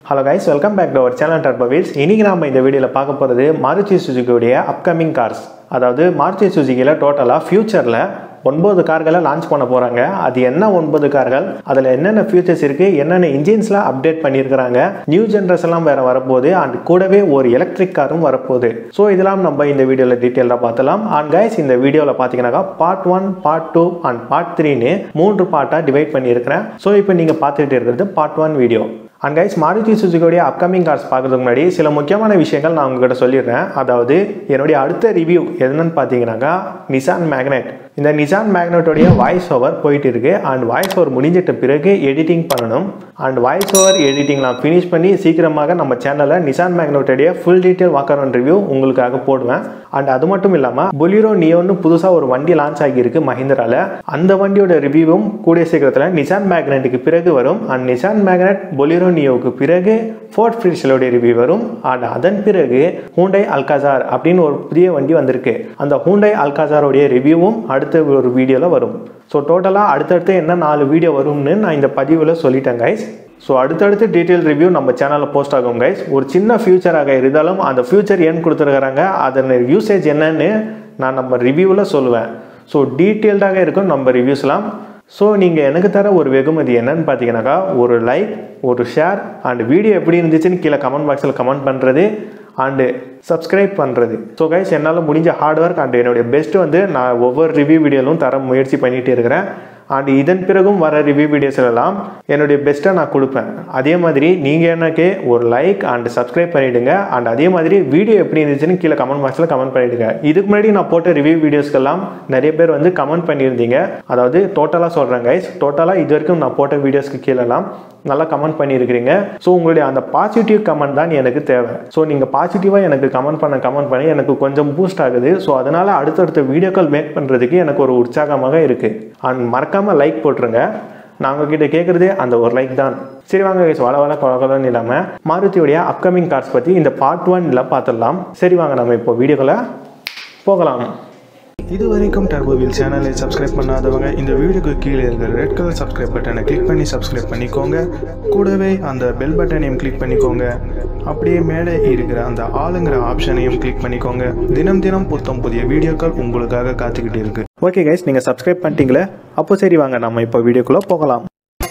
hello guys welcome back to our channel Turbo Wheels இன்றைக்கி நம்ம இந்த வீடியோவில் பார்க்க போகிறது மாருதி சுசுகியோடைய அப்கமிங் கார்ஸ் அதாவது மாருதி சுசுகியில் டோட்டலாக ஃப்யூச்சரில் ஒன்பது கார்களை லான்ச் பண்ண போகிறாங்க அது என்ன ஒன்பது கார்கள் அதில் என்னென்ன ஃபியூச்சர்ஸ் இருக்குது என்னென்ன இன்ஜின்ஸ்லாம் அப்டேட் பண்ணியிருக்கிறாங்க நியூ ஜென்ரேஷன்லாம் வேறு வரப்போகுது அண்ட் கூடவே ஒரு எலக்ட்ரிக் காரும் வரப்போகுது ஸோ இதெல்லாம் நம்ம இந்த வீடியோவில் டீட்டெயிலாக பார்த்தலாம் அண்ட் கைஸ் இந்த வீடியோவில் பார்த்தீங்கன்னாக்கா part one part two and part த்ரீன்னு மூன்று பார்ட்டாக டிவைட் பண்ணியிருக்கிறேன் ஸோ இப்போ நீங்கள் பார்த்துட்டு இருக்கிறது part one video and guys Maruti சுசுகியோடைய அப்கமிங் கார்ஸ் பார்க்கறதுக்கு முன்னாடி சில முக்கியமான விஷயங்கள் நான் உங்ககிட்ட சொல்லிடுறேன் அதாவது என்னுடைய அடுத்த ரிவ்யூ என்னன்னு பார்த்தீங்கன்னாக்கா நிசான் மேக்னெட் இந்த நிசான் மேக்னெட்டோடைய வாய்ஸ் ஓவர் போயிட்டு இருக்கு அண்ட் வாய்ஸ் ஓவர் முடிஞ்சிட்ட பிறகு எடிட்டிங் பண்ணணும் அண்ட் வாய்ஸ் ஓவர் எடிட்டிங்லாம் ஃபினிஷ் பண்ணி சீக்கிரமாக நம்ம சேனலில் நிசான் மேக்னெட்டோடைய full detail walkaround review உங்களுக்காக போடுவேன் அண்ட் அது மட்டும் இல்லாமல் பொலிரோ நியோன்னு புதுசாக ஒரு வண்டி லான்ச் ஆகியிருக்கு மஹிந்திரால அந்த வண்டியோட ரிவ்யூவும் கூடிய சீக்கிரத்தில் நிசான் மேக்னெட்டுக்கு பிறகு வரும் அண்ட் நிசான் மேக்னெட் பொலிரோ நியோவுக்கு பிறகு ஃபோர்ட் ஃபிரிஷலோடைய ரிவ்யூ வரும் அண்ட் அதன் பிறகு ஹூண்டை அல்காசார் அப்படின்னு ஒரு புதிய வண்டி வந்திருக்கு அந்த ஹூண்டை அல்காசாரோடைய ரிவ்யூவும் அடுத்த ஒரு வீடியோவில் வரும் ஸோ டோட்டலாக அடுத்தடுத்து என்ன நாலு வீடியோ வரும்னு நான் இந்த பதிவில் சொல்லிட்டேன் கைஸ் ஸோ அடுத்தடுத்து டீட்டெயில் ரிவ்யூ நம்ம சேனலில் போஸ்ட் ஆகும் கைஸ் ஒரு சின்ன ஃபியூச்சராக இருந்தாலும் அந்த ஃபியூச்சர் ஏன் கொடுத்துருக்குறாங்க அதன் யூசேஜ் என்னன்னு நான் நம்ம ரிவ்யூவில் சொல்லுவேன் ஸோ டீட்டெயில்டாக இருக்கும் நம்ம ரிவ்யூஸ்லாம் ஸோ நீங்கள் எனக்கு தர ஒரு வெகுமதி என்னன்னு பார்த்தீங்கன்னாக்கா ஒரு லைக் ஒரு ஷேர் அண்ட் வீடியோ எப்படி இருந்துச்சுன்னு கீழே கமெண்ட் பாக்ஸில் கமெண்ட் பண்ணுறது அண்டு சப்ஸ்கிரைப் பண்ணுறது ஸோ கைஸ் என்னால் முடிஞ்ச ஹார்ட் ஒர்க் அண்ட் என்னுடைய பெஸ்ட்டு வந்து நான் ஒவ்வொரு ரிவ்யூ வீடியோலும் தர முயற்சி பண்ணிகிட்டே இருக்கிறேன் அண்ட் இதன் பிறகும் வர ரிவ்யூ வீடியோஸ்லாம் என்னுடைய பெஸ்ட்டை நான் கொடுப்பேன் அதே மாதிரி நீங்கள் எனக்கு ஒரு லைக் அண்ட் சப்ஸ்கிரைப் பண்ணிவிடுங்க அண்ட் அதே மாதிரி வீடியோ எப்படி இருந்துச்சுன்னு கீழே கமெண்ட் பாக்ஸில் கமெண்ட் பண்ணிவிடுங்க இதுக்கு முன்னாடி நான் போட்ட ரிவ்யூ வீடியோஸ்க்கெல்லாம் நிறைய பேர் வந்து கமெண்ட் பண்ணியிருந்தீங்க அதாவது டோட்டலாக சொல்கிறேன் கைஸ் டோட்டலாக இது வரைக்கும் நான் போட்ட வீடியோஸ்க்கு கீழெல்லாம் நல்லா கமெண்ட் பண்ணியிருக்கிறீங்க ஸோ உங்களுடைய அந்த பாசிட்டிவ் கமெண்ட் தான் எனக்கு தேவை ஸோ நீங்கள் பாசிட்டிவாக எனக்கு கமெண்ட் பண்ண கமெண்ட் பண்ணி எனக்கு கொஞ்சம் பூஸ்ட் ஆகுது ஸோ அதனால் அடுத்தடுத்த வீடியோக்கள் மேக் பண்ணுறதுக்கு எனக்கு ஒரு உற்சாகமாக இருக்குது அண்ட் மறக்காமல் லைக் போட்டுருங்க நான் உங்ககிட்ட கேட்குறதே அந்த ஒரு லைக் தான் சரி வாங்க கைஸ் வள வள கொலகலன்னு இல்லாமல் மாருதியோடைய அப்கமிங் கார்ஸ் பற்றி இந்த பார்ட் ஒன்ல பார்த்துடலாம் சரி வாங்க நம்ம இப்போ வீடியோக்களை போகலாம் இது வரைக்கும் டர்போ வீல் சேனலை சப்ஸ்கிரைப் பண்ணாதவங்க இந்த வீடியோக்கு கீழே இருக்கிற ரெட் கலர் சப்ஸ்கிரைப் பட்டனை கிளிக் பண்ணி சப்ஸ்கிரைப் பண்ணிக்கோங்க கூடவே அந்த பெல் பட்டனையும் கிளிக் பண்ணிக்கோங்க அப்படியே மேலே இருக்கிற அந்த ஆளுங்கிற ஆப்ஷனையும் கிளிக் பண்ணிக்கோங்க தினம் தினம் புத்தம் புதிய வீடியோக்கள் உங்களுக்காக காத்துக்கிட்டு இருக்கு ஓகே கைஸ் நீங்கள் சப்ஸ்கிரைப் பண்ணிட்டீங்களே அப்போ சரி வாங்க நம்ம இப்போ வீடியோக்குள்ளே போகலாம்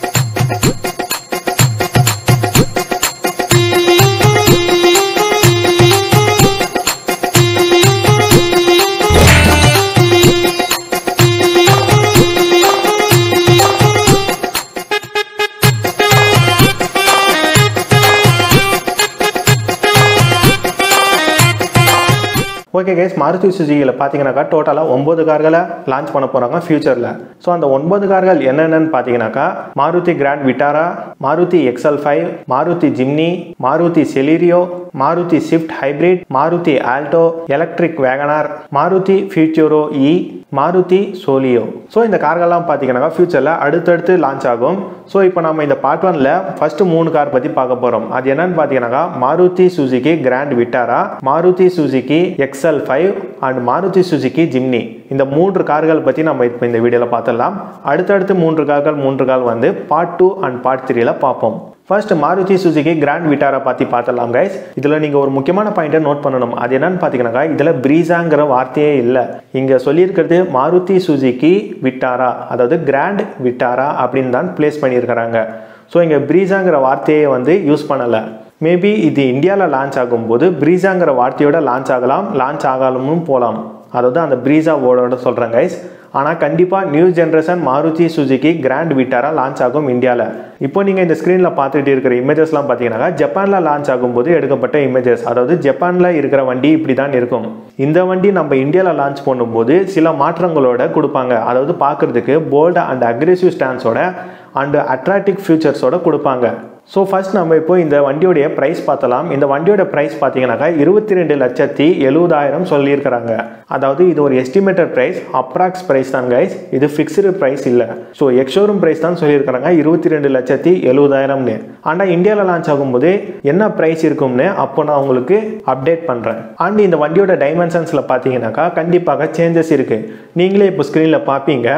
ஓகே கைஸ் மாருதி சுசுகியில் பார்த்தீங்கன்னாக்கா டோட்டலாக ஒன்பது கார்களை லான்ச் பண்ண போகிறாங்க ஃபியூச்சரில் ஸோ அந்த ஒன்பது கார்கள் என்னென்னு பார்த்தீங்கன்னாக்கா Maruti Grand Vitara Maruti XL five Maruti Jimny Maruti Celerio Maruti Swift hybrid Maruti Alto electric WagonR Maruti Futuro E Maruti Solio so இந்த கார்கள்லாம் பார்த்தீங்கன்னாக்கா ஃபியூச்சரில் அடுத்தடுத்து லான்ச் ஆகும் ஸோ இப்போ நம்ம இந்த பார்ட் ஒன்ல ஃபர்ஸ்ட் மூணு கார் பற்றி பார்க்க போகிறோம் அது என்னன்னு பார்த்தீங்கன்னாக்கா Maruti Suzuki Grand Vitara Maruti Suzuki XL five and Maruti Suzuki Jimny இந்த மூன்று கார்கள் பற்றி நம்ம இப்போ இந்த வீடியோவில் பார்த்துடலாம் அடுத்தடுத்து மூன்று கார்கள் மூன்று கால் வந்து பார்ட் டூ அண்ட் பார்ட் த்ரீல பார்ப்போம் ஃபர்ஸ்ட் மாருதி சுசுகி கிராண்ட் விட்டாரை பற்றி பார்த்துடலாம் கைஸ் இதில் நீங்கள் ஒரு முக்கியமான பாயிண்ட்டை நோட் பண்ணணும் அது என்னன்னு பார்த்தீங்கன்னாக்கா இதில் ப்ரீஸாங்கிற வார்த்தையே இல்லை இங்கே சொல்லியிருக்கிறது மாருதி சுசுகி விட்டாரா அதாவது கிராண்ட் விட்டாரா அப்படின்னு தான் பிளேஸ் பண்ணியிருக்கிறாங்க ஸோ இங்கே ப்ரீஸாங்கிற வார்த்தையை வந்து யூஸ் பண்ணலை மேபி இது இந்தியாவில் லான்ச் ஆகும்போது ப்ரீஸாங்கிற வார்த்தையோட லான்ச் ஆகலாம் லான்ச் ஆகாமலும் போகலாம் அதாவது அந்த ப்ரீஸா வேர்டோட சொல்கிறேன் கைஸ் ஆனால் கண்டிப்பாக new generation Maruti Suzuki Grand Vitara launch ஆகும் இந்தியாவில் இப்போ நீங்கள் இந்த ஸ்க்ரீனில் பார்த்துட்டு இருக்கிற இமேஜஸ்லாம் பார்த்தீங்கன்னா ஜப்பானில் லான்ச் ஆகும்போது எடுக்கப்பட்ட இமேஜஸ் அதாவது ஜப்பானில் இருக்கிற வண்டி இப்படி தான் இருக்கும் இந்த வண்டி நம்ம இந்தியாவில் லான்ச் பண்ணும்போது சில மாற்றங்களோட கொடுப்பாங்க அதாவது பார்க்குறதுக்கு போல்டு அண்ட் அக்ரெசிவ் ஸ்டான்ஸோட அண்ட் அட்ராக்டிவ் ஃபியூச்சர்ஸோட கொடுப்பாங்க ஸோ ஃபர்ஸ்ட் நம்ம இப்போ இந்த வண்டியோடைய ப்ரைஸ் பார்த்தலாம் இந்த வண்டியோட ப்ரைஸ் பார்த்தீங்கன்னாக்கா இருபத்தி ரெண்டு லட்சத்தி எழுபதாயிரம் சொல்லியிருக்கிறாங்க அதாவது இது ஒரு எஸ்டிமேட்டட் ப்ரைஸ் அப்ராக்ஸ் ப்ரைஸ் தான் கைஸ் இது ஃபிக்ஸ்டு ப்ரைஸ் இல்லை ஸோ எக்ஷோரூம் ப்ரைஸ் தான் சொல்லியிருக்கிறாங்க இருபத்தி ரெண்டு லட்சத்தி எழுபதாயிரம்னு ஆனால் இந்தியாவில் லான்ச் ஆகும்போது என்ன ப்ரைஸ் இருக்கும்னு அப்போ நான் உங்களுக்கு அப்டேட் பண்ணுறேன் அண்ட் இந்த வண்டியோட டைமென்ஷன்ஸில் பார்த்தீங்கன்னாக்கா கண்டிப்பாக சேஞ்சஸ் இருக்குது நீங்களே இப்போ ஸ்க்ரீனில் பார்ப்பீங்க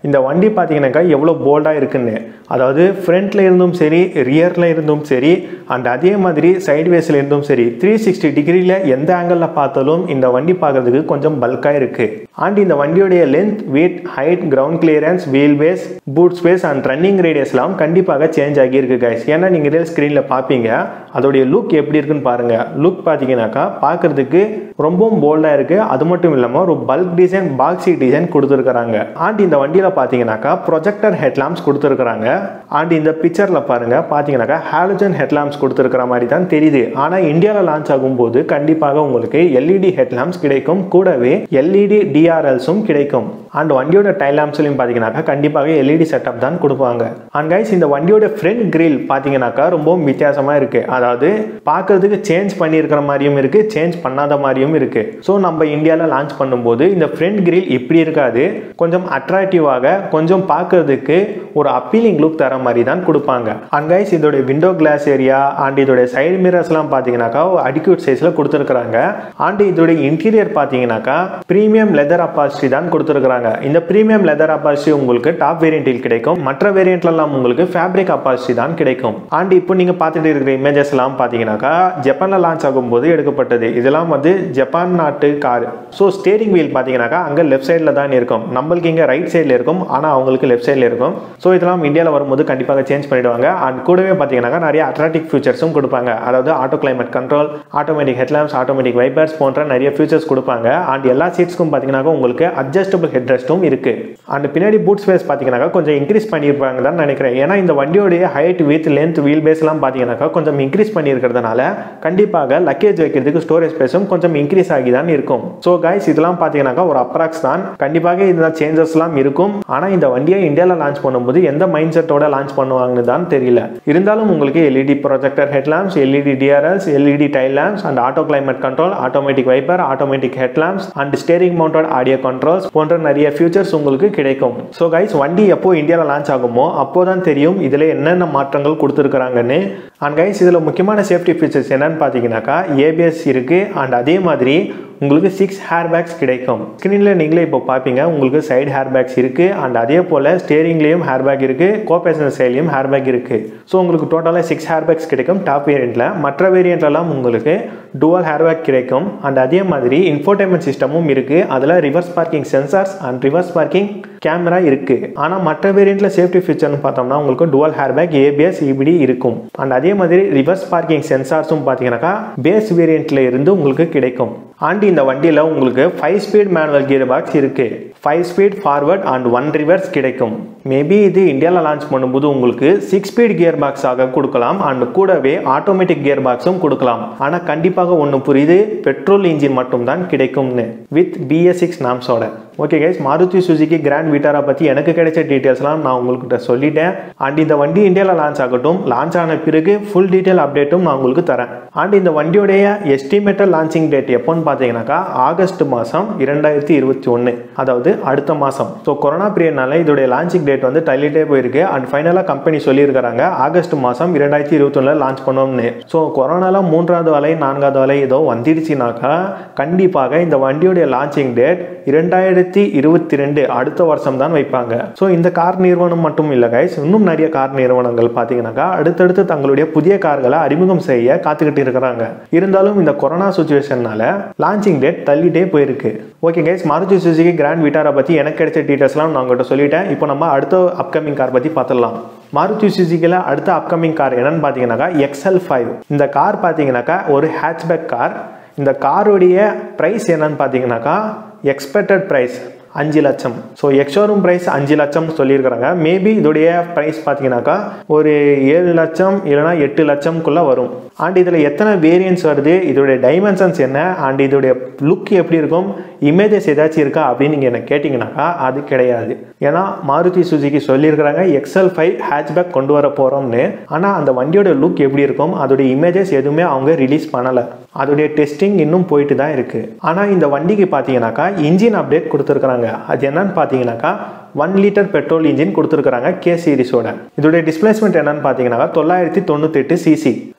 இந்த வண்டி பார்த்தீங்கன்னாக்கா எவ்வளோ போல்டாக இருக்குன்னு அதாவது ஃப்ரண்ட்ல இருந்தும் சரி ரியரில் இருந்தும் சரி அண்ட் அதே மாதிரி சைட்வேஸில் இருந்தும் சரி த்ரீ சிக்ஸ்டி டிகிரியில் எந்த ஆங்கிளில் பார்த்தாலும் இந்த வண்டி பார்க்கறதுக்கு கொஞ்சம் பல்காக இருக்குது அண்ட் இந்த வண்டியோடைய length weight height ground clearance wheel base boot space and running ரேடியஸ்லாம் கண்டிப்பாக சேஞ்ச் ஆகியிருக்கு கைஸ் ஏன்னா நீங்கள் இதே ஸ்க்ரீனில் பார்ப்பீங்க அதோடைய லுக் எப்படி இருக்குன்னு பாருங்க லுக் பார்த்தீங்கன்னாக்கா பார்க்கறதுக்கு ரொம்பவும் போல்டாக இருக்குது அது மட்டும் இல்லாமல் ஒரு பல்க் டிசைன் பாக்ஸி டிசைன் கொடுத்துருக்குறாங்க அண்ட் இந்த வண்டியில் பார்த்தீங்கன்னாக்கா ப்ரொஜெக்டர் ஹெட்லாம்ப்ஸ் கொடுத்துருக்குறாங்க அண்ட் இந்த பிக்சரில் பாருங்க பார்த்தீங்கன்னாக்கா ஹாலஜன் ஹெட்லாம்ப்ஸ் கொடுத்துருக்கிற மாதிரி தான் தெரியுது ஆனால் இந்தியாவில் லான்ச் ஆகும்போது கண்டிப்பாக உங்களுக்கு எல்இடி ஹெட்லாம்ப்ஸ் கிடைக்கும் கூடவே எல்இடி டிஆர்எல்ஸும் கிடைக்கும் அண்ட் வண்டியோட டைல் லாம்ப்ஸ்லையும் பார்த்தீங்கன்னாக்கா கண்டிப்பாக எல்இடி செட்டப் தான் கொடுப்பாங்க அண்ட் கைஸ் இந்த வண்டியோட ஃப்ரண்ட் கிரில் பார்த்தீங்கன்னாக்கா ரொம்பவும் வித்தியாசமாக இருக்குது அதாவது பார்க்கறதுக்கு சேஞ்ச் பண்ணியிருக்கிற மாதிரியும் இருக்குது சேஞ்ச் பண்ணாத மாதிரியும் இருக்குது ஸோ நம்ம இந்தியாவில் லான்ச் பண்ணும்போது இந்த ஃப்ரண்ட் கிரில் இப்படி இருக்காது கொஞ்சம் அட்ராக்டிவாக கொஞ்சம் பார்க்கறதுக்கு ஒரு அப்பீலிங் லுக் தர மாதிரி தான் கொடுப்பாங்க அண்ட் கைஸ் இதோட விண்டோ கிளாஸ் ஏரியா அண்ட் இதோட சைடு மிரர்ஸ்லாம் பார்த்தீங்கன்னாக்கா அடிக்யூட் சைஸில் கொடுத்துருக்குறாங்க அண்ட் இதோட இன்டீரியர் பார்த்தீங்கன்னாக்கா ப்ரீமியம் லெதர் அப்பாசிட்டி தான் கொடுத்துருக்குறாங்க இந்த ப்ரீமியம் லெதர் அப்பாசிட்டி உங்களுக்கு டாப் வேரியண்டில் கிடைக்கும் மற்ற வேரியண்ட்லாம் உங்களுக்கு ஃபேப்ரிக் அப்பாசிட்டி தான் கிடைக்கும் அண்ட் இப்போ நீங்கள் பார்த்துட்டு இருக்கிற இமேஜஸ் எல்லாம் பார்த்தீங்கன்னாக்கா ஜப்பானில் லான்ச் ஆகும்போது எடுக்கப்பட்டது இதெல்லாம் வந்து ஜப்பான் நாட்டு கார் ஸோ ஸ்டேரிங் வீல் பார்த்தீங்கன்னாக்கா அங்கே லெஃப்ட் சைடில் தான் இருக்கும் நம்மளுக்கு இங்கே ரைட் சைடில் இருக்கும் ஆனால் அவங்களுக்கு லெஃப்ட் சைடில் இருக்கும் ஸோ இதெல்லாம் இந்தியாவில் வரும்போது கண்டிப்பாக சேஞ்ச் பண்ணிடுவாங்க அண்ட் கூடவே பார்த்தீங்கன்னாக்கா நிறைய அட்ராக்டிவ் ஃபீச்சர்ஸும் கொடுப்பாங்க அதாவது auto climate control automatic headlamps automatic wipers போன்ற நிறைய ஃபீச்சர்ஸ் கொடுப்பாங்க அண்ட் எல்லா சீட்ஸ்க்கும் பார்த்தீங்கன்னாக்கா உங்களுக்கு அட்ஜஸ்டபிள் ஹெட் ரெஸ்ட்டும் இருக்கு அண்ட் பின்னாடி பூட் ஸ்பேஸ் பார்த்தீங்கன்னாக்கா கொஞ்சம் இன்க்ரீஸ் பண்ணியிருப்பாங்க தான் நினைக்கிறேன் ஏன்னா இந்த வண்டியோடைய ஹைட் வித் லென்த் வீல் பேஸ்லாம் பார்த்தீங்கன்னாக்கா கொஞ்சம் இன்க்ரீஸ் பண்ணியிருக்கிறதுனால கண்டிப்பாக லக்கேஜ் வைக்கிறதுக்கு ஸ்டோரேஜ் ஸ்பேஸும் கொஞ்சம் இன்க்ரீஸ் ஆகி தான் இருக்கும் ஸோ கைஸ் இதெல்லாம் பார்த்தீங்கன்னாக்கா ஒரு அப்ராக்ஸ் தான் கண்டிப்பாக இந்த சேஞ்சஸ்லாம் இருக்கும் ஆனால் இந்த வண்டியை இந்தியாவில் லான்ச் பண்ணும்போது எந்த மைண்ட் செட்டோட லான்ச் பண்ணுவாங்கன்னு தான் தெரியல இருந்தாலும் உங்களுக்கு LED projector headlamps LED DRLs LED tail lamps and auto climate control automatic wiper automatic headlamps and steering mounted audio controls போன்ற நிறைய ஃபியூச்சர்ஸ் உங்களுக்கு கிடைக்கும் ஸோ கைஸ் வண்டி எப்போ இந்தியாவில் லான்ச் ஆகுமோ அப்போ தான் தெரியும் இதில் என்னென்ன மாற்றங்கள் கொடுத்துருக்குறாங்கன்னு அண்ட் கைஸ் இதில் முக்கியமான சேஃப்டி ஃபீச்சர்ஸ் என்னன்னு பார்த்தீங்கன்னாக்கா ஏபிஎஸ் இருக்குது அண்ட் அதே மாதிரி உங்களுக்கு சிக்ஸ் ஹேர் பேக்ஸ் கிடைக்கும் ஸ்க்ரீனில் நீங்களே இப்போ பார்ப்பீங்க உங்களுக்கு சைடு ஹேர் பேக்ஸ் இருக்குது அண்ட் அதே போல் ஸ்டேரிங்லேயும் ஹேர் பேக் இருக்குது கோ பேசஞ்சர் சைட்லேயும் ஹேர் பேக் இருக்குது ஸோ உங்களுக்கு டோட்டலாக சிக்ஸ் ஹேர் பேக்ஸ் கிடைக்கும் டாப் வேரியண்ட்டில் மற்ற வேரியண்ட்லலாம் உங்களுக்கு டுவல் ஹேர் பேக் கிடைக்கும் அண்ட் அதே மாதிரி இன்ஃபோடைன்மெண்ட் சிஸ்டமும் இருக்குது அதில் reverse parking sensors and reverse parking camera இருக்குது ஆனால் மற்ற வேரியண்ட்டில் சேஃப்டி ஃபீச்சர்னு பார்த்தோம்னா உங்களுக்கு dual airbag ABS EBD இருக்கும் அண்ட் அதே மாதிரி ரிவர்ஸ் பார்க்கிங் சென்சார்ஸும் பார்த்தீங்கன்னாக்கா பேஸ் வேரியண்ட்டில் இருந்து உங்களுக்கு கிடைக்கும் அண்ட் இந்த வண்டியில் உங்களுக்கு five speed manual gearbox இருக்குது five speed forward and one reverse கிடைக்கும் மேபி இது இந்தியாவில் லான்ச் பண்ணும்போது உங்களுக்கு சிக்ஸ் ஸ்பீட் கியர் பாக்ஸாக கொடுக்கலாம் அண்ட் கூடவே ஆட்டோமேட்டிக் கியர் பாக்ஸும் கொடுக்கலாம் ஆனால் கண்டிப்பாக ஒன்று புரியுது பெட்ரோல் இன்ஜின் மட்டும்தான் கிடைக்கும்னு வித் பிஎஸ் சிக்ஸ் நாம்ஸோட okay guys Maruti Suzuki Grand Vitara பற்றி எனக்கு கிடைச்ச டீட்டெயில்ஸ்லாம் நான் உங்கள்கிட்ட சொல்லிட்டேன் அண்ட் இந்த வண்டி இந்தியாவில் லான்ச் ஆகட்டும் லான்ச் ஆன பிறகு ஃபுல் டீட்டெயில் அப்டேட்டும் நான் உங்களுக்கு தரேன் அண்ட் இந்த வண்டியோடைய எஸ்டிமேட்டட் லான்ச்சிங் டேட் எப்போன்னு பார்த்தீங்கன்னாக்கா ஆகஸ்ட் மாதம் இரண்டாயிரத்தி இருபத்தி ஒன்று அதாவது அடுத்த மாதம் ஸோ கொரோனா பீரியட்னால இதோடைய லான்ச்சிங் டேட் வந்து தள்ளிட்டே போயிருக்கு அண்ட் ஃபைனலாக கம்பெனி சொல்லியிருக்கிறாங்க ஆகஸ்ட் மாதம் இரண்டாயிரத்தி இருபத்தொன்னில் லான்ச் பண்ணோம்னு ஸோ கொரோனால மூன்றாவது அலை நான்காவது அலை ஏதோ வந்துடுச்சுனாக்கா கண்டிப்பாக இந்த வண்டியோடைய லான்ச்சிங் டேட் இரண்டாயிரத்தி இருபத்தி ரெண்டு அடுத்த வருஷம் தான் வைப்பாங்க ஸோ இந்த கார் நிறுவனம் மட்டும் இல்லை கைஸ் இன்னும் நிறைய கார் நிறுவனங்கள் பார்த்தீங்கன்னாக்கா அடுத்தடுத்து தங்களுடைய புதிய கார்களை அறிமுகம் செய்ய காத்துக்கிட்டு இருக்கிறாங்க இருந்தாலும் இந்த கொரோனா சுச்சுவேஷன்னால லான்ச்சிங் டேட் தள்ளிட்டே போயிருக்கு okay guys Maruti Suzuki Grand Vitara பற்றி எனக்கு கிடைச்ச டீட்டெயில்ஸ்லாம் நான் உங்கள்கிட்ட சொல்லிட்டேன் இப்போ நம்ம அடுத்த அப்கமிங் கார் பற்றி பார்த்துடலாம் மாருதி சுசுகியில் அடுத்த அப்கமிங் கார் என்னன்னு பார்த்தீங்கன்னாக்கா எக்ஸ்எல் ஃபைவ் இந்த கார் பார்த்தீங்கன்னாக்கா ஒரு ஹேட்ச்பேக் கார் இந்த காருடைய ப்ரைஸ் என்னன்னு பார்த்தீங்கன்னாக்கா எக்ஸ்பெக்டட் ப்ரைஸ் அஞ்சு லட்சம் ஸோ எக்ஸோரூம் ப்ரைஸ் அஞ்சு லட்சம் சொல்லியிருக்கிறாங்க மேபி இதோடைய ப்ரைஸ் பார்த்தீங்கன்னாக்கா ஒரு ஏழு லட்சம் இல்லைனா எட்டு லட்சம்குள்ளே வரும் அண்ட் இதில் எத்தனை வேரியன்ஸ் வருது இதோடைய டைமென்ஷன்ஸ் என்ன அண்ட் இதோடைய லுக் எப்படி இருக்கும் இமேஜஸ் ஏதாச்சும் இருக்கா அப்படின்னு நீங்கள் என்ன கேட்டிங்கனாக்கா அது கிடையாது ஏன்னா மாருதி சுசுகி சொல்லியிருக்கிறாங்க எக்ஸல் ஃபைவ் ஹேட்ச்பேக் கொண்டு வர போகிறோம்னு ஆனால் அந்த வண்டியோட லுக் எப்படி இருக்கும் அதோடைய இமேஜஸ் எதுவுமே அவங்க ரிலீஸ் பண்ணலை அதோடைய டெஸ்டிங் இன்னும் போயிட்டு தான் இருக்குது ஆனால் இந்த வண்டிக்கு பார்த்தீங்கன்னாக்கா இன்ஜின் அப்டேட் கொடுத்துருக்குறாங்க அது என்னன்னு பார்த்தீங்கன்னாக்கா ஒன் லிட்டர் பெட்ரோல் இன்ஜின் கொடுத்துருக்காங்க கே சீரிஸோட இதோடைய டிஸ்பிளேஸ்மெண்ட் என்னன்னு பார்த்தீங்கன்னாக்கா தொள்ளாயிரத்தி தொண்ணூத்தெட்டு சிசி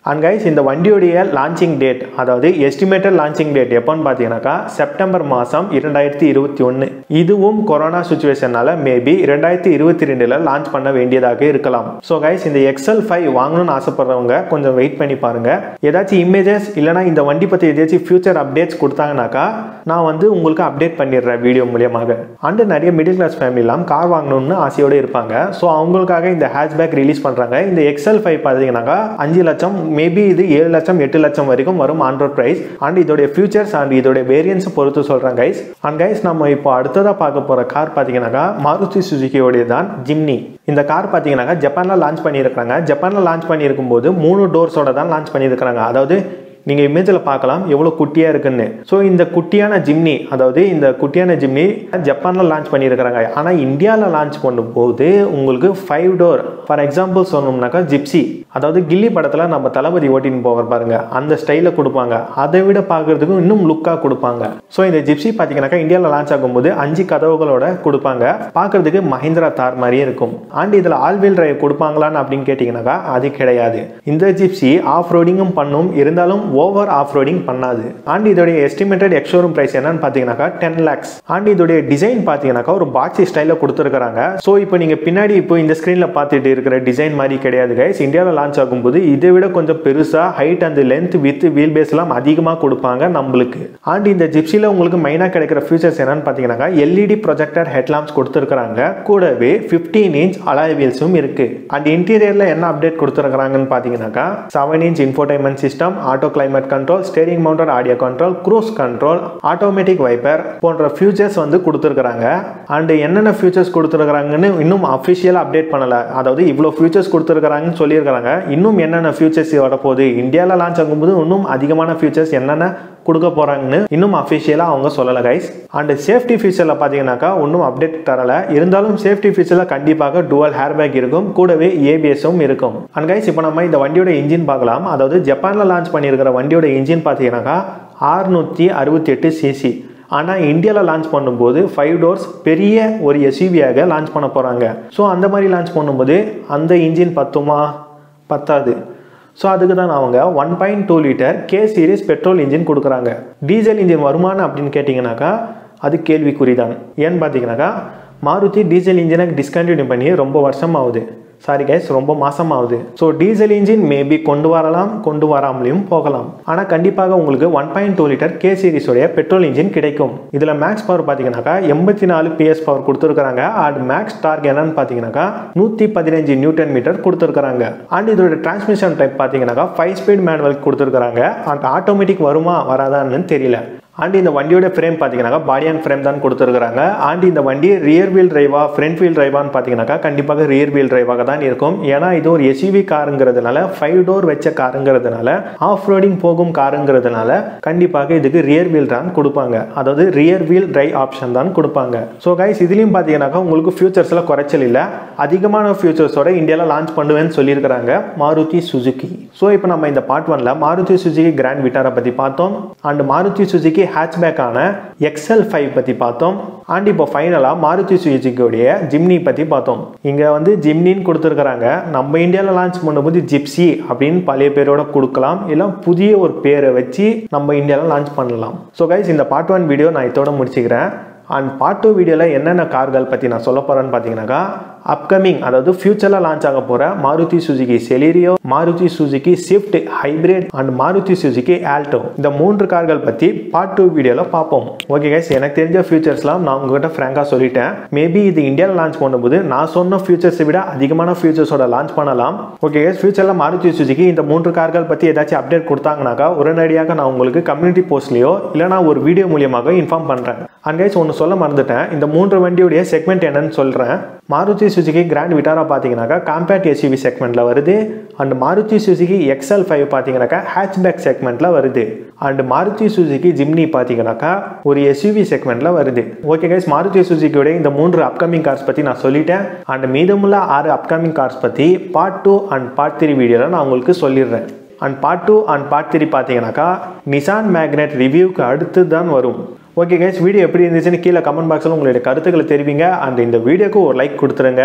அண்ட் கைஸ் இந்த வண்டியோடைய லான்ச்சிங் டேட் அதாவது எஸ்டிமேட்டட் லான்ச்சிங் டேட் எப்போன்னு பார்த்தீங்கன்னாக்கா செப்டம்பர் மாதம் இரண்டாயிரத்தி இருபத்தி ஒன்று இதுவும் கொரோனா சுச்சுவேஷனால மேபி ரெண்டாயிரத்தி இருபத்தி ரெண்டில் லான்ச் பண்ண வேண்டியதாக இருக்கலாம் ஸோ கைஸ் இந்த எக்ஸல் ஃபைவ் வாங்கணும்னு ஆசைப்படுறவங்க கொஞ்சம் வெயிட் பண்ணி பாருங்க ஏதாச்சும் இமேஜஸ் இல்லைனா இந்த வண்டி பற்றி ஏதாச்சும் ஃபியூச்சர் அப்டேட்ஸ் கொடுத்தாங்கனாக்கா நான் வந்து உங்களுக்கு அப்டேட் பண்ணிடுறேன் வீடியோ மூலியமாக அண்டு நிறைய மிடில் கிளாஸ் ஃபேமிலிலாம் கார் வாங்கணும்னு ஆசையோடு இருப்பாங்க ஸோ அவங்களுக்காக இந்த ஹேஷ்பேக் ரிலீஸ் பண்ணுறாங்க இந்த எக்ஸல் ஃபைவ் பார்த்தீங்கன்னாக்கா அஞ்சு லட்சம் மேபி இது ஏழு லட்சம் எட்டு லட்சம் வரைக்கும் வரும் ஆண்ட்ராய்ட் ப்ரைஸ் அண்ட் இதோடைய ஃபியூச்சர்ஸ் அண்ட் இதோடைய வேரியன்ஸ் பொறுத்து சொல்கிறேன் கைஸ் அண்ட் கைஸ் நம்ம இப்போ அடுத்ததாக பார்க்க போகிற கார் பார்த்தீங்கன்னாக்கா மாருதி சுசுகியோடைய தான் ஜிம்னி இந்த கார் பார்த்தீங்கன்னாக்கா ஜப்பானில் லான்ச் பண்ணியிருக்காங்க ஜப்பானில் லான்ச் பண்ணியிருக்கும் போது மூணு டோர்ஸோட தான் லான்ச் பண்ணியிருக்கிறாங்க அதாவது நீங்கள் இமேஜில் பார்க்கலாம் எவ்வளோ குட்டியாக இருக்குன்னு ஸோ இந்த குட்டியான ஜிம்னி அதாவது இந்த குட்டியான ஜிம்னி ஜப்பானில் லான்ச் பண்ணியிருக்கிறாங்க ஆனால் இந்தியாவில் லான்ச் பண்ணும்போது உங்களுக்கு ஃபைவ் டோர் ஃபார் எக்ஸாம்பிள் சொன்னோம்னாக்கா ஜிப்சி அதாவது கில்லி படத்தில் நம்ம தளபதி ஓட்டின்னு போவார் பாருங்க அந்த ஸ்டைலில் கொடுப்பாங்க அதை விட பார்க்கறதுக்கு இன்னும் லுக்காக கொடுப்பாங்க ஸோ இந்த ஜிப்சி பார்த்தீங்கன்னாக்கா இந்தியாவில் லான்ச் ஆகும்போது அஞ்சு கதவுகளோட கொடுப்பாங்க பார்க்கறதுக்கு மஹிந்திரா தார் மாதிரியே இருக்கும் அண்ட் இதில் ஆல் வீல் டிரைவ் கொடுப்பாங்களான்னு அப்படின்னு கேட்டிங்கனாக்கா அது கிடையாது இந்த ஜிப்சி ஆஃப் ரோடிங்கும் பண்ணும் இருந்தாலும் ஓவர் ஆஃப் ரோடிங் பண்ணாது அண்ட் இதோடைய எஸ்டிமேட்டட் எக்ஷோரூம் பிரைஸ் என்னன்னு பார்த்தீங்கன்னாக்கா டென் லேக்ஸ் அண்ட் இதோடைய டிசைன் பார்த்தீங்கன்னாக்கா ஒரு பாக்ஸி ஸ்டைலில் கொடுத்துருக்காங்க ஸோ இப்போ நீங்கள் பின்னாடி இப்போ இந்த ஸ்க்ரீனில் பார்த்துட்டு இருக்கிற டிசைன் மாதிரி கிடையாது கைஸ் இந்தியாவில் லான்ச் ஆகும்போது இதை விட கொஞ்சம் பெருசாக height and length with wheel பேஸ்லாம் அதிகமாக கொடுப்பாங்க நம்மளுக்கு அண்ட் இந்த ஜிப்சியில் உங்களுக்கு மெயினாக கிடைக்கிற ஃபியூச்சர்ஸ் என்னன்னு பார்த்தீங்கன்னாக்கா எல்இடி ப்ரொஜெக்டர் ஹெட்லாம்ப்ஸ் கொடுத்துருக்காங்க கூடவே ஃபிஃப்டீன் இன்ச் அலாய் வீல்ஸும் இருக்கு அண்ட் இன்டீரியரில் என்ன அப்டேட் கொடுத்துருக்காங்கன்னு பார்த்தீங்கன்னாக்கா seven inch infotainment system auto climate control steering mounted audio control cruise control automatic wiper போன்ற ஃபியூச்சர்ஸ் வந்து கொடுத்துருக்காங்க அண்ட் என்னென்ன ஃபியூச்சர்ஸ் கொடுத்துருக்காங்கன்னு இன்னும் அஃபிஷியலாக அப்டேட் பண்ணல அதாவது இவ்வளோ ஃபியூச்சர்ஸ் கொடுத்துருக்காங்கன்னு சொல்லியிருக்காங்க இன்னும் என்னென்ன ஃபியூச்சர்ஸ் வரப்போகுது இந்தியாவில் லான்ச் ஆகும்போது இன்னும் அதிகமான ஃபியூச்சர்ஸ் என்னென்ன கொடுக்க போகிறாங்கன்னு இன்னும் அஃபிஷியலாக அவங்க சொல்லலை கைஸ் அண்ட் சேஃப்டி ஃபீச்சரில் பார்த்தீங்கன்னாக்கா ஒன்றும் அப்டேட் தரலை இருந்தாலும் சேஃப்டி ஃபீச்சரில் கண்டிப்பாக டுவல் ஹேர் பேக் இருக்கும் கூடவே ஏபிஎஸும் இருக்கும் அண்ட் கைஸ் இப்போ நம்ம இந்த வண்டியோட இன்ஜின் பார்க்கலாம் அதாவது ஜப்பானில் லான்ச் பண்ணியிருக்கிற வண்டியோட இன்ஜின் பார்த்தீங்கன்னாக்கா ஆறுநூற்றி அறுபத்தி எட்டு சிசி ஆனால் இந்தியாவில் லான்ச் பண்ணும்போது ஃபைவ் டோர்ஸ் பெரிய ஒரு எஸ்யூவியாக லான்ச் பண்ண போகிறாங்க ஸோ அந்த மாதிரி லான்ச் பண்ணும்போது அந்த இன்ஜின் பத்துமா பத்தாது ஸோ அதுக்கு தான் அவங்க one point two litre K series petrol engine கொடுக்குறாங்க டீசல் இன்ஜின் வருமானம் அப்படின்னு கேட்டிங்கனாக்கா அது கேள்விக்குறி தான் ஏன்னு பார்த்தீங்கன்னாக்கா மாருதி டீசல் இன்ஜினை டிஸ்கண்டினியூ பண்ணி ரொம்ப வருஷம் ஆகுது சாரி கைஸ் ரொம்ப மாசம் ஆகுது ஸோ டீசல் இன்ஜின் மேபி கொண்டு வரலாம் கொண்டு வராமலையும் போகலாம் ஆனால் கண்டிப்பாக உங்களுக்கு one point two litre K சீரிஸோடைய பெட்ரோல் இன்ஜின் கிடைக்கும் இதில் மேக்ஸ் பவர் பார்த்தீங்கன்னாக்கா எண்பத்தி நாலு பிஎஸ் பவர் கொடுத்துருக்காங்க அண்ட் மேக்ஸ் டார்க் என்னன்னு பார்த்தீங்கன்னாக்கா நூற்றி பதினஞ்சு நியூட்டன் மீட்டர் கொடுத்துருக்காங்க அண்ட் இதோட டிரான்ஸ்மிஷன் டைப் பார்த்தீங்கன்னாக்கா ஃபைவ் ஸ்பீட் மேனுவல் கொடுத்துருக்காங்க அண்ட் ஆட்டோமேட்டிக் வருமா வராதான்னு தெரியல அண்ட் இந்த வண்டியோட ஃப்ரேம் பார்த்தீங்கன்னாக்கா பாடி அண்ட் ஃப்ரேம் தான் கொடுத்துருக்காங்க அண்ட் இந்த வண்டி ரியர் வீல் டிரைவா ஃப்ரண்ட் வீல் டிரைவான்னு பார்த்தீங்கன்னாக்கா கண்டிப்பாக ரியர் வீல் டிரைவாக தான் இருக்கும் ஏன்னா இது ஒரு எஸ்யூவி காருங்கிறதுனால ஃபைவ் டோர் வச்ச காருங்கிறதுனால ஆஃப் ரோடிங் போகும் காருங்கிறதுனால கண்டிப்பாக இதுக்கு ரியர் வீல் தான் கொடுப்பாங்க அதாவது ரியர் வீல் டிரைவ் ஆப்ஷன் தான் கொடுப்பாங்க ஸோ கைஸ் இதுலேயும் பார்த்தீங்கன்னாக்கா உங்களுக்கு ஃபியூச்சர்ஸில் குறைச்சல் இல்லை அதிகமான ஃபியூச்சர்ஸோட இந்தியாவில் லான்ச் பண்ணுவேன்னு சொல்லியிருக்கிறாங்க மாருதி சுசுகி ஸோ இப்போ நம்ம இந்த பார்ட் ஒன்ல மாருதி சுசுகி கிராண்ட் விட்டாரை பற்றி பார்த்தோம் அண்ட் மாருதி சுசுகி ஹேட்ச்பேக்கான எக்ஸல் ஃபைவ் பற்றி பார்த்தோம் அண்ட் இப்போ ஃபைனலாக மாருதி சுசுகியோடைய ஜிம்னி பற்றி பார்த்தோம் இங்கே வந்து ஜிம்னின்னு கொடுத்துருக்குறாங்க நம்ம இந்தியாவில் லான்ச் பண்ணும்போது ஜிப்சி அப்படின்னு பழைய பேரோட கொடுக்கலாம் இல்லை புதிய ஒரு பேரை வச்சு நம்ம இந்தியாவில் லான்ச் பண்ணலாம் ஸோ கைஸ் இந்த பார்ட் ஒன் வீடியோ நான் இதோட முடிச்சுக்கிறேன் அண்ட் பார்ட் டூ வீடியோவில் என்னென்ன கார்கள் பற்றி நான் சொல்ல போகிறேன்னு பார்த்தீங்கன்னாக்கா அப்கமிங் அதாவது ஃபியூச்சரில் லான்ச் ஆக போகிற Maruti Suzuki Celerio Maruti Suzuki Swift hybrid and Maruti Suzuki Alto இந்த மூன்று கார்கள் பற்றி பார்ட் டூ வீடியோவில் பார்ப்போம் ஓகே கைஸ் எனக்கு தெரிஞ்ச ஃபியூச்சர்ஸ்லாம் நான் உங்ககிட்ட ஃப்ராங்காக சொல்லிட்டேன் மேபி இது இந்தியாவில் லான்ச் பண்ணும்போது நான் சொன்ன ஃபியூச்சர்ஸை விட அதிகமான ஃபியூச்சர்ஸோட லான்ச் பண்ணலாம் ஓகே கைஸ் ஃபியூச்சரில் மாருதி சுசுகி இந்த மூன்று கார்கள் பற்றி ஏதாச்சும் அப்டேட் கொடுத்தாங்கனாக்கா உடனடியாக நான் உங்களுக்கு கம்யூனிட்டி போஸ்ட்லேயோ இல்லைனா ஒரு வீடியோ மூலியமாக இன்ஃபார்ம் பண்ணுறேன் அண்ட் கைஸ் ஒன்று சொல்ல மறந்துட்டேன் இந்த மூன்று வண்டியுடைய செக்மெண்ட் என்னன்னு சொல்கிறேன் மாருதி சுசுகி கிராண்ட் விட்டாரா பார்த்தீங்கன்னாக்கா காம்பேக்ட் எஸ்யூவி செக்மெண்ட்டில் வருது and Maruti Suzuki XL five பார்த்தீங்கன்னாக்கா ஹேட்ச்பேக் செக்மெண்ட்டில் வருது அண்ட் மாருதி சுசுகி ஜிம்னி பார்த்தீங்கன்னாக்கா ஒரு எஸ்யூவி செக்மெண்ட்டில் வருது ஓகே கைஸ் மாருதி சுசுகியோட இந்த மூன்று அப்கமிங் கார்ஸ் பற்றி நான் சொல்லிட்டேன் அண்ட் மீதமுள்ள ஆறு அப்கமிங் கார்ஸ் பற்றி part two and part three வீடியோவில் நான் உங்களுக்கு சொல்லிடுறேன் and part two and part three பார்த்தீங்கன்னாக்கா நிசான் மேக்னெட் ரிவ்யூக்கு அடுத்து தான் வரும் ஓகே கைஸ் வீடியோ எப்படி இருந்துச்சுன்னு கீழே கமெண்ட் பாக்ஸில் உங்களுடைய கருத்துக்களை தெரிவிங்க அண்ட் இந்த வீடியோக்கு ஒரு லைக் கொடுத்துருங்க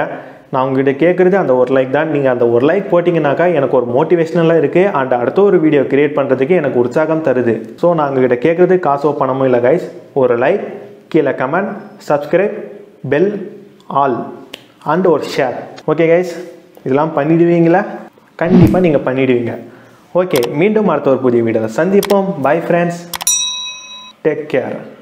நான் உங்ககிட்ட கேட்குறது அந்த ஒரு லைக் தான் நீங்கள் அந்த ஒரு லைக் போட்டிங்கனாக்கா எனக்கு ஒரு மோட்டிவேஷனலாக இருக்குது அண்ட் அடுத்த ஒரு வீடியோ கிரியேட் பண்ணுறதுக்கு எனக்கு உற்சாகம் தருது ஸோ நான் உங்ககிட்ட கேட்குறது காசோ பணமோ இல்லை கைஸ் ஒரு லைக் கீழே comment subscribe bell all and ஒரு ஷேர் ஓகே கைஸ் இதெல்லாம் பண்ணிடுவீங்களா கண்டிப்பாக நீங்கள் பண்ணிடுவீங்க ஓகே மீண்டும் அடுத்த ஒரு புதிய வீடியோவில் சந்திப்போம் பை ஃப்ரெண்ட்ஸ் டேக் கேர்